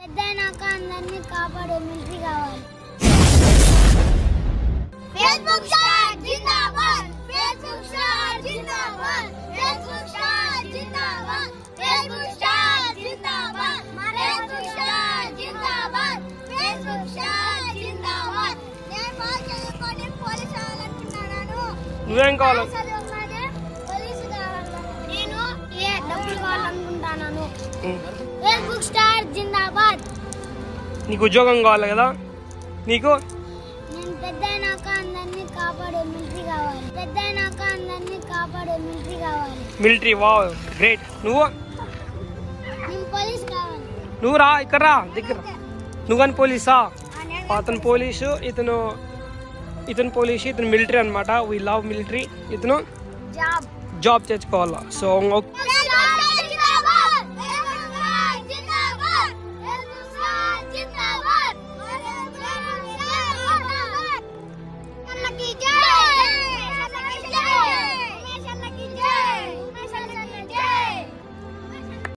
పెద్దయినాక అందరినీ కాపాడే మిలిటరీ కావాలి ఫేస్బుక్ స్టార్ జిందాబాద్ ఫేస్బుక్ స్టార్ జిందాబాద్ ఫేస్బుక్ స్టార్ జిందాబాద్ ఫేస్బుక్ స్టార్ జిందాబాద్ ఫేస్బుక్ స్టార్ జిందాబాద్ ఫేస్బుక్ స్టార్ జిందాబాద్ నేను బాగా చదువుకొని పోలీస్ అవ్వాలనుకున్నాను నువ్వేం కావాలి చదువుకొని పోలీసు కావాలనుకున్నాను నేను ఏ డబ్బులు కావాలనుకుంటున్నాను ఉం. ఫేస్బుక్ స్టార్ జిందాబాద్ నీకు ఉద్యోగం కావాలి కదా నీకు నేను పెద్దయినాక అందరినీ కాపాడే మిలిటరీ కావాలి పెద్దయినాక అందరినీ కాపాడే మిలిటరీ కావాలి మిలిటరీ వా గ్రేట్ నువ్వు నేను పోలీస్ కావాలి నువ్వు రా ఇక్కడ రా దగ్గర నువ్వు కానీ పోలీసా అతను పోలీసు ఇతను ఇతను పోలీసు ఇతను మిలిటరీ అనమాట వీ లవ్ మిలిటరీ ఇతను జాబ్ జాబ్ తెచ్చుకోవాలా సో